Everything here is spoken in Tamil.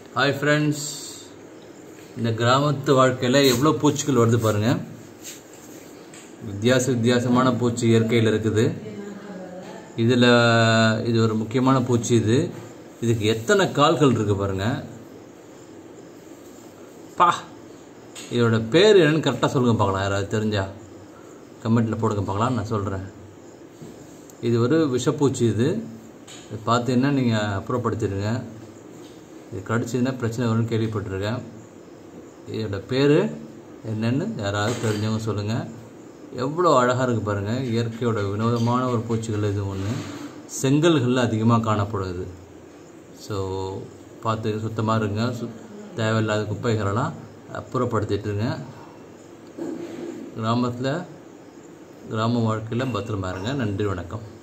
ஹாய் ஃப்ரெண்ட்ஸ் இந்த கிராமத்து வாழ்க்கையில் எவ்வளோ பூச்சிகள் வருது பாருங்க வித்தியாச வித்தியாசமான பூச்சி இயற்கையில் இருக்குது இதில் இது ஒரு முக்கியமான பூச்சி இது இதுக்கு எத்தனை கால்கள் இருக்கு பாருங்க பா இதோட பேர் என்னன்னு கரெக்டாக சொல்லுங்க பார்க்கலாம் யாராவது தெரிஞ்சா கமெண்ட்டில் போடுங்க பார்க்கலாம் நான் சொல்கிறேன் இது ஒரு விஷப்பூச்சி இது இது பார்த்தீங்கன்னா நீங்கள் அப்புறப்படுத்திடுங்க இது கடிச்சதுன்னா பிரச்சனை வரும்னு கேள்விப்பட்டிருக்கேன் இதோட பேர் என்னன்னு யாராவது தெரிஞ்சவங்க சொல்லுங்கள் எவ்வளோ அழகாக இருக்குது பாருங்கள் இயற்கையோட வினோதமான ஒரு பூச்சிகள் இது ஒன்று செங்கல்களில் அதிகமாக காணப்படுது ஸோ பார்த்து சுத்தமாக இருங்க சு தேவையில்லாத குப்பைகளெல்லாம் அப்புறப்படுத்திட்டுருங்க கிராமத்தில் கிராம வாழ்க்கையில் பத்திரமா இருங்க நன்றி வணக்கம்